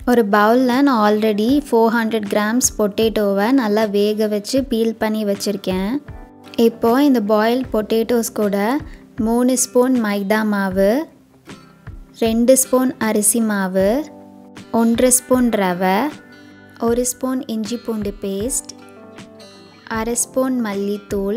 ஒரு பவுலில் நான் ஆல்ரெடி ஃபோர் ஹண்ட்ரட் கிராம்ஸ் பொட்டேட்டோவை நல்லா வேக வச்சு பீல் பண்ணி வச்சுருக்கேன் இப்போது இந்த பாயில்ட் பொட்டேட்டோஸ் கூட மூணு ஸ்பூன் மைதா மாவு ரெண்டு ஸ்பூன் அரிசி மாவு ஒன்றரை ஸ்பூன் ரவை ஒரு ஸ்பூன் இஞ்சி பூண்டு பேஸ்ட் அரை ஸ்பூன் மல்லித்தூள்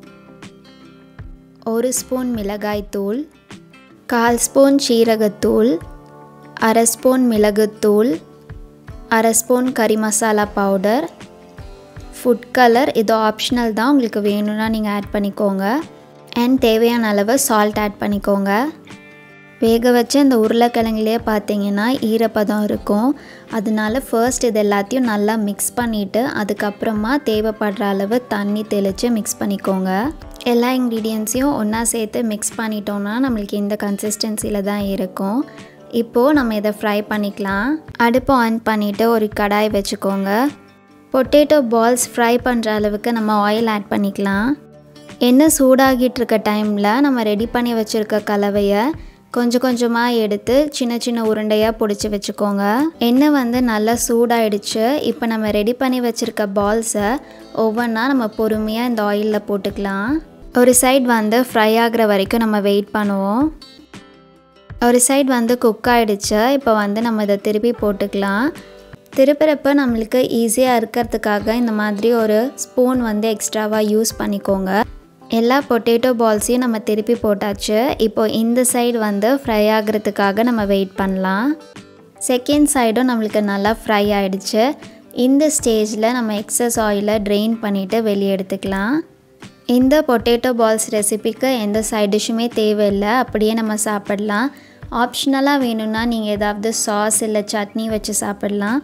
ஒரு ஸ்பூன் மிளகாய்த்தூள் கால் ஸ்பூன் சீரகத்தூள் அரை ஸ்பூன் மிளகுத்தூள் அரை ஸ்பூன் கறி மசாலா பவுடர் ஃபுட் கலர் இது ஆப்ஷனல் தான் உங்களுக்கு வேணும்னா நீங்கள் ஆட் பண்ணிக்கோங்க அண்ட் தேவையான அளவு சால்ட் ஆட் பண்ணிக்கோங்க வேக வச்ச இந்த உருளைக்கிழங்குலேயே பார்த்தீங்கன்னா ஈரப்பதம் இருக்கும் அதனால ஃபர்ஸ்ட் இது எல்லாத்தையும் நல்லா மிக்ஸ் பண்ணிவிட்டு அதுக்கப்புறமா தேவைப்படுற அளவு தண்ணி தெளித்து மிக்ஸ் பண்ணிக்கோங்க எல்லா இன்க்ரீடியன்ஸையும் ஒன்றா சேர்த்து மிக்ஸ் பண்ணிட்டோம்னா நம்மளுக்கு இந்த கன்சிஸ்டன்சியில் தான் இருக்கும் இப்போது நம்ம இதை ஃப்ரை பண்ணிக்கலாம் அடுப்பு ஆன் பண்ணிவிட்டு ஒரு கடாய் வச்சுக்கோங்க பொட்டேட்டோ பால்ஸ் ஃப்ரை பண்ணுற அளவுக்கு நம்ம ஆயில் ஆட் பண்ணிக்கலாம் எண்ணெய் சூடாகிட்டு இருக்க டைமில் நம்ம ரெடி பண்ணி வச்சுருக்க கலவையை கொஞ்சம் கொஞ்சமாக எடுத்து சின்ன சின்ன உருண்டையாக பிடிச்சி வச்சுக்கோங்க எண்ணெய் வந்து நல்லா சூடாயிடுச்சு இப்போ நம்ம ரெடி பண்ணி வச்சுருக்க பால்ஸை ஒவ்வொன்றா நம்ம பொறுமையாக இந்த ஆயிலில் போட்டுக்கலாம் ஒரு சைடு வந்து ஃப்ரை ஆகிற வரைக்கும் நம்ம வெயிட் பண்ணுவோம் ஒரு சைடு வந்து குக் ஆகிடுச்சு இப்போ வந்து நம்ம இதை திருப்பி போட்டுக்கலாம் திருப்புறப்ப நம்மளுக்கு ஈஸியாக இருக்கிறதுக்காக இந்த மாதிரி ஒரு ஸ்பூன் வந்து எக்ஸ்ட்ராவாக யூஸ் பண்ணிக்கோங்க எல்லா பொட்டேட்டோ பால்ஸையும் நம்ம திருப்பி போட்டாச்சு இப்போ இந்த சைடு வந்து ஃப்ரை ஆகிறதுக்காக நம்ம வெயிட் பண்ணலாம் செகண்ட் சைடும் நம்மளுக்கு நல்லா ஃப்ரை ஆகிடுச்சு இந்த ஸ்டேஜில் நம்ம எக்ஸஸ் ஆயிலை ட்ரெயின் பண்ணிவிட்டு வெளியே எடுத்துக்கலாம் இந்த பொட்டேட்டோ பால்ஸ் ரெசிபிக்கு எந்த சைட் டிஷ்ஷுமே தேவையில்லை அப்படியே நம்ம சாப்பிடலாம் ஆப்ஷனலாக வேணும்னா நீங்கள் ஏதாவது சாஸ் இல்லை சட்னி வச்சு சாப்பிடலாம்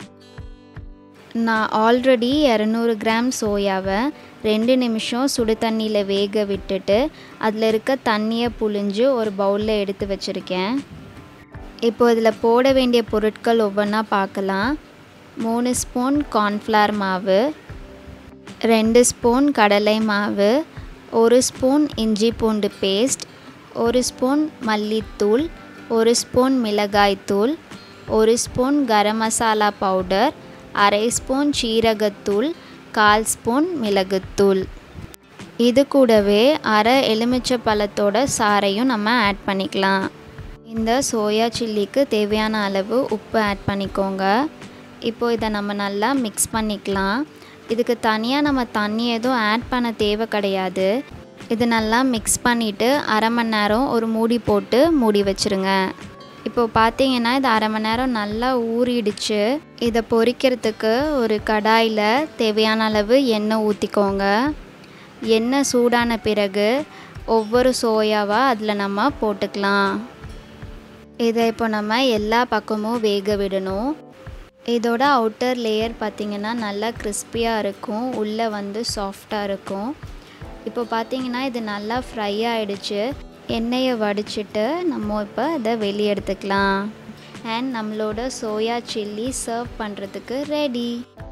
நான் ஆல்ரெடி இரநூறு கிராம் சோயாவை ரெண்டு நிமிஷம் சுடு தண்ணியில் வேக விட்டுட்டு அதில் இருக்க தண்ணியை புழிஞ்சு ஒரு பவுலில் எடுத்து வச்சுருக்கேன் இப்போ இதில் போட வேண்டிய பொருட்கள் ஒவ்வொன்றா பார்க்கலாம் மூணு ஸ்பூன் கார்ன்ஃப்ளவர் மாவு ரெண்டு ஸ்பூன் கடலை மாவு ஒரு ஸ்பூன் இஞ்சி பூண்டு பேஸ்ட் ஒரு ஸ்பூன் மல்லித்தூள் ஒரு ஸ்பூன் மிளகாய்த்தூள் ஒரு ஸ்பூன் கரம் மசாலா பவுடர் அரை ஸ்பூன் சீரகத்தூள் கால் ஸ்பூன் மிளகுத்தூள் இது கூடவே அரை எலுமிச்சை பழத்தோட சாறையும் நம்ம ஆட் பண்ணிக்கலாம் இந்த சோயா சில்லிக்கு தேவையான அளவு உப்பு ஆட் பண்ணிக்கோங்க இப்போது இதை நம்ம நல்லா மிக்ஸ் பண்ணிக்கலாம் இதுக்கு தனியாக நம்ம தண்ணி எதுவும் ஆட் பண்ண தேவை கிடையாது இது நல்லா மிக்ஸ் பண்ணிவிட்டு அரை மணி நேரம் ஒரு மூடி போட்டு மூடி வச்சுருங்க இப்போது பார்த்தீங்கன்னா இது அரை மணி நேரம் நல்லா ஊறிடுச்சு இதை பொரிக்கிறதுக்கு ஒரு கடாயில் தேவையான அளவு எண்ணெய் ஊற்றிக்கோங்க எண்ணெய் சூடான பிறகு ஒவ்வொரு சோயாவாக அதில் நம்ம போட்டுக்கலாம் இதை இப்போ நம்ம எல்லா பக்கமும் வேக விடணும் இதோட அவுட்டர் லேயர் பார்த்திங்கன்னா நல்லா கிறிஸ்பியாக இருக்கும் உள்ளே வந்து சாஃப்டாக இருக்கும் இப்போ பார்த்தீங்கன்னா இது நல்லா ஃப்ரை ஆகிடுச்சு எண்ணெயை வடிச்சிட்டு நம்ம இப்போ இதை வெளியே எடுத்துக்கலாம் அண்ட் நம்மளோட சோயா சில்லி சர்வ் பண்ணுறதுக்கு ரெடி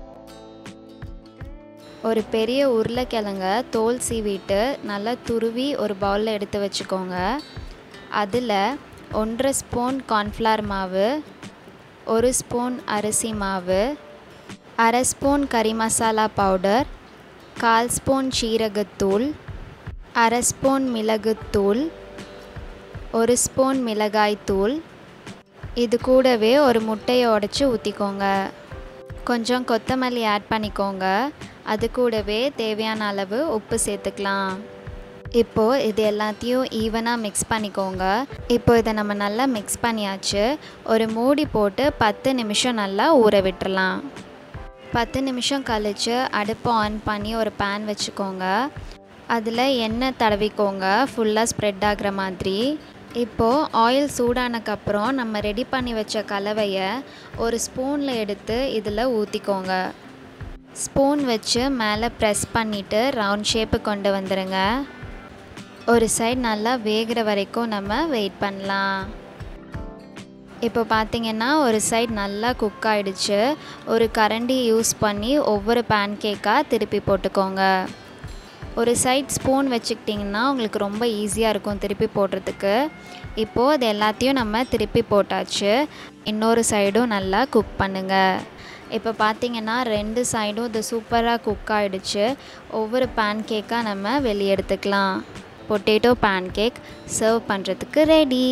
ஒரு பெரிய உருளைக்கிழங்க தோல் சீவிட்டு நல்லா துருவி ஒரு பவுலில் எடுத்து வச்சுக்கோங்க அதில் ஒன்றரை ஸ்பூன் கார்ன்ஃப்ளவர் மாவு ஒரு ஸ்பூன் அரிசி மாவு அரை ஸ்பூன் கறி மசாலா பவுடர் கால் ஸ்பூன் சீரகத்தூள் அரை ஸ்பூன் மிளகுத்தூள் ஒரு ஸ்பூன் மிளகாய்த்தூள் இது கூடவே ஒரு முட்டையை உடச்சி ஊற்றிக்கோங்க கொஞ்சம் கொத்தமல்லி ஆட் பண்ணிக்கோங்க அது கூடவே தேவையான அளவு உப்பு சேர்த்துக்கலாம் இப்போது இது எல்லாத்தையும் ஈவனாக மிக்ஸ் பண்ணிக்கோங்க இப்போ இதை நம்ம நல்லா மிக்ஸ் பண்ணியாச்சு ஒரு மூடி போட்டு பத்து நிமிஷம் நல்லா ஊற விட்டுறலாம் பத்து நிமிஷம் கழித்து அடுப்பை ஆன் பண்ணி ஒரு பேன் வச்சுக்கோங்க அதில் எண்ணெய் தடவிக்கோங்க ஃபுல்லாக ஸ்ப்ரெட் ஆகிற மாதிரி இப்போது ஆயில் சூடானக்கப்புறம் நம்ம ரெடி பண்ணி வச்ச கலவையை ஒரு ஸ்பூனில் எடுத்து இதில் ஊற்றிக்கோங்க ஸ்பூன் வச்சு மேலே ப்ரெஸ் பண்ணிவிட்டு ரவுண்ட் ஷேப்பு கொண்டு வந்துடுங்க ஒரு சைடு நல்லா வேகிற வரைக்கும் நம்ம வெயிட் பண்ணலாம் இப்போ பார்த்தீங்கன்னா ஒரு சைடு நல்லா குக் ஆகிடுச்சு ஒரு கரண்டி யூஸ் பண்ணி ஒவ்வொரு பேன் கேக்காக திருப்பி போட்டுக்கோங்க ஒரு சைட் ஸ்பூன் வச்சுக்கிட்டிங்கன்னா உங்களுக்கு ரொம்ப ஈஸியாக இருக்கும் திருப்பி போடுறதுக்கு இப்போது இது எல்லாத்தையும் நம்ம திருப்பி போட்டாச்சு இன்னொரு சைடும் நல்லா குக் பண்ணுங்கள் இப்போ பார்த்தீங்கன்னா ரெண்டு சைடும் இது சூப்பராக குக் ஆகிடுச்சு ஒவ்வொரு பேன் கேக்காக நம்ம வெளியே எடுத்துக்கலாம் பொட்டேட்டோ பேன் கேக் சர்வ் பண்ணுறதுக்கு ரெடி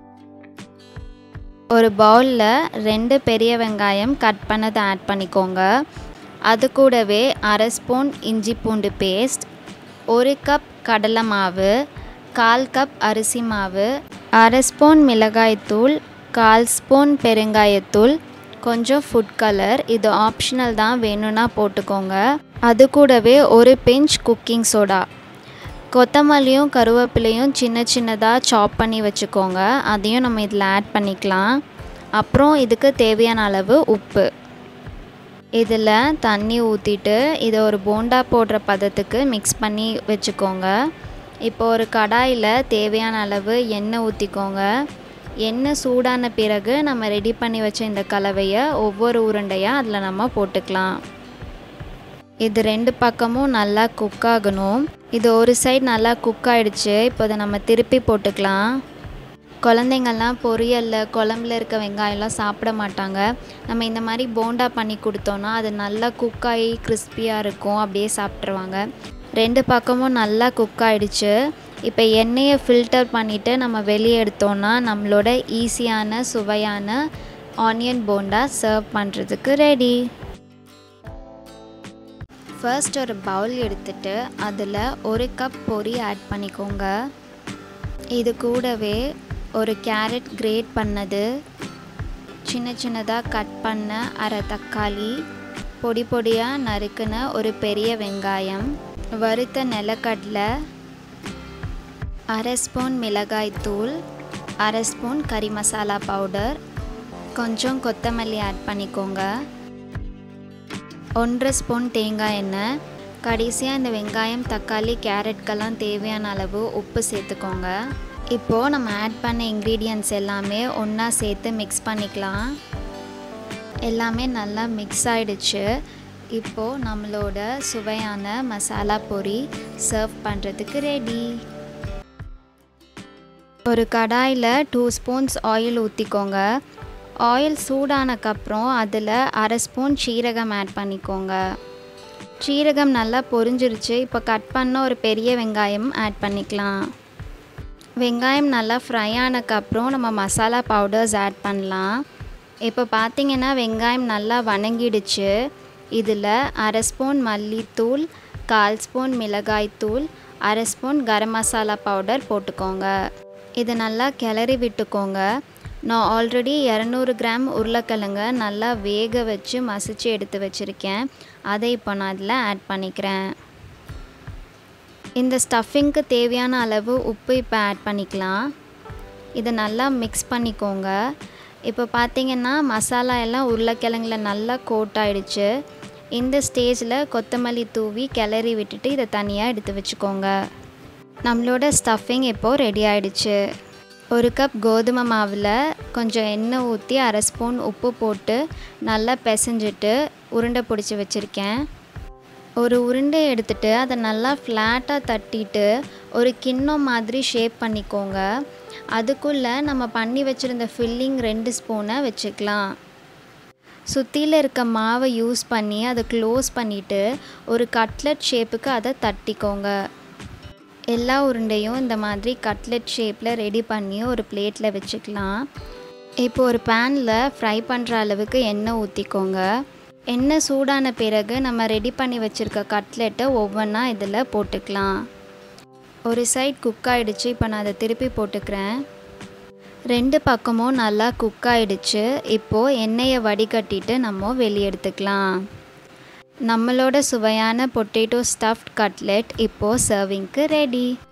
ஒரு பவுலில் ரெண்டு பெரிய வெங்காயம் கட் பண்ணதை ஆட் பண்ணிக்கோங்க அது கூடவே அரை ஸ்பூன் இஞ்சி பூண்டு பேஸ்ட் ஒரு கப் கடலை மாவு கால் கப் அரிசி மாவு அரை ஸ்பூன் மிளகாய்த்தூள் கால் ஸ்பூன் பெருங்காயத்தூள் கொஞ்சம் ஃபுட் கலர் இது ஆப்ஷனல் தான் வேணும்னா போட்டுக்கோங்க அது கூடவே ஒரு பிஞ்ச் குக்கிங் சோடா கொத்தமல்லியும் கருவேப்பிலையும் சின்ன சின்னதாக சாப் பண்ணி வச்சுக்கோங்க அதையும் நம்ம இதில் ஆட் பண்ணிக்கலாம் அப்புறம் இதுக்கு தேவையான அளவு உப்பு இதில் தண்ணி ஊற்றிட்டு இதை ஒரு போண்டா போடுற பதத்துக்கு மிக்ஸ் பண்ணி வச்சுக்கோங்க இப்போ ஒரு கடாயில் தேவையான அளவு எண்ணெய் ஊற்றிக்கோங்க எண்ணெய் சூடான பிறகு நம்ம ரெடி பண்ணி வச்ச இந்த கலவையை ஒவ்வொரு உருண்டையாக அதில் நம்ம போட்டுக்கலாம் இது ரெண்டு பக்கமும் நல்லா குக் ஆகணும் இது ஒரு சைடு நல்லா குக் ஆகிடுச்சு இப்போ இதை நம்ம திருப்பி போட்டுக்கலாம் குழந்தைங்கள்லாம் பொரியலில் குழம்புல இருக்க வெங்காயம்லாம் சாப்பிட மாட்டாங்க நம்ம இந்த மாதிரி போண்டா பண்ணி கொடுத்தோன்னா அது நல்லா குக் ஆகி கிறிஸ்பியாக இருக்கும் அப்படியே சாப்பிட்ருவாங்க ரெண்டு பக்கமும் நல்லா குக் ஆகிடுச்சு இப்போ எண்ணெயை ஃபில்டர் பண்ணிவிட்டு நம்ம வெளியே எடுத்தோன்னா நம்மளோட ஈஸியான சுவையான ஆனியன் போண்டா சர்வ் பண்ணுறதுக்கு ரெடி ஃபர்ஸ்ட் ஒரு பவுல் எடுத்துட்டு அதில் ஒரு கப் பொரி ஆட் பண்ணிக்கோங்க இது கூடவே ஒரு கேரட் கிரேட் பண்ணது சின்ன சின்னதாக கட் பண்ண அரை தக்காளி பொடி பொடியாக நறுக்குன ஒரு பெரிய வெங்காயம் வறுத்த நிலக்கடலை அரை ஸ்பூன் மிளகாய் தூள் அரை ஸ்பூன் கறி மசாலா பவுடர் கொஞ்சம் கொத்தமல்லி ஆட் பண்ணிக்கோங்க ஒன்றரை ஸ்பூன் தேங்காய் எண்ணெய் கடைசியாக இந்த வெங்காயம் தக்காளி கேரட்கெல்லாம் தேவையான அளவு உப்பு சேர்த்துக்கோங்க இப்போது நம்ம ஆட் பண்ண இன்க்ரீடியன்ட்ஸ் எல்லாமே ஒன்றா சேர்த்து மிக்ஸ் பண்ணிக்கலாம் எல்லாமே நல்லா மிக்ஸ் ஆகிடுச்சு இப்போது நம்மளோட சுவையான மசாலா பொரி சர்வ் பண்ணுறதுக்கு ரெடி ஒரு கடாயில் டூ ஸ்பூன்ஸ் ஆயில் ஊற்றிக்கோங்க ஆயில் சூடானக்கப்புறம் அதில் அரை ஸ்பூன் சீரகம் ஆட் பண்ணிக்கோங்க சீரகம் நல்லா பொரிஞ்சிருச்சு இப்போ கட் பண்ண ஒரு பெரிய வெங்காயம் ஆட் பண்ணிக்கலாம் வெங்காயம் நல்லா ஃப்ரை ஆனக்கப்புறம் நம்ம மசாலா பவுடர்ஸ் ஆட் பண்ணலாம் இப்போ பார்த்திங்கன்னா வெங்காயம் நல்லா வணங்கிடுச்சு இதில் அரை ஸ்பூன் மல்லித்தூள் கால் ஸ்பூன் மிளகாய்த்தூள் அரை ஸ்பூன் கரம் மசாலா பவுடர் போட்டுக்கோங்க இது நல்லா கிளறி விட்டுக்கோங்க நான் ஆல்ரெடி இரநூறு கிராம் உருளைக்கிழங்க நல்லா வேக வச்சு மசிச்சு எடுத்து வச்சுருக்கேன் அதை இப்போ நான் அதில் ஆட் பண்ணிக்கிறேன் இந்த ஸ்டஃபிங்க்கு தேவையான அளவு உப்பு இப்போ ஆட் பண்ணிக்கலாம் இதை நல்லா மிக்ஸ் பண்ணிக்கோங்க இப்போ பார்த்தீங்கன்னா மசாலா எல்லாம் உருளைக்கிழங்குல நல்லா கோட் ஆயிடுச்சு இந்த ஸ்டேஜில் கொத்தமல்லி தூவி கிளறி விட்டுட்டு இதை தனியாக எடுத்து வச்சுக்கோங்க நம்மளோட ஸ்டஃபிங் இப்போது ரெடி ஆயிடுச்சு ஒரு கப் கோதுமை மாவில் கொஞ்சம் எண்ணெய் ஊற்றி அரை ஸ்பூன் உப்பு போட்டு நல்லா பிசைஞ்சிட்டு உருண்டை பிடிச்சி வச்சுருக்கேன் ஒரு உருண்டை எடுத்துட்டு அதை நல்லா ஃப்ளாட்டாக தட்டிட்டு ஒரு கிண்ணம் மாதிரி ஷேப் பண்ணிக்கோங்க அதுக்குள்ளே நம்ம பண்ணி வச்சுருந்த ஃபில்லிங் ரெண்டு ஸ்பூனை வச்சுக்கலாம் சுற்றியில் இருக்க மாவை யூஸ் பண்ணி அதை க்ளோஸ் பண்ணிவிட்டு ஒரு கட்லெட் ஷேப்புக்கு அதை தட்டிக்கோங்க எல்லா உருண்டையும் இந்த மாதிரி கட்லெட் ஷேப்பில் ரெடி பண்ணி ஒரு பிளேட்டில் வச்சுக்கலாம் இப்போ ஒரு பேனில் ஃப்ரை பண்ணுற அளவுக்கு எண்ணெய் ஊற்றிக்கோங்க எண்ணெய் சூடான பிறகு நம்ம ரெடி பண்ணி வச்சுருக்க கட்லெட்டை ஒவ்வொன்றா இதில் போட்டுக்கலாம் ஒரு சைட் குக் ஆகிடுச்சு இப்போ நான் அதை திருப்பி போட்டுக்கிறேன் ரெண்டு பக்கமும் நல்லா குக் ஆகிடுச்சு இப்போது எண்ணெயை வடிகட்டிட்டு நம்ம வெளியே எடுத்துக்கலாம் நம்மளோட சுவையான பொட்டேட்டோ ஸ்டஃப்ட் கட்லெட் இப்போது சர்விங்க்கு ரெடி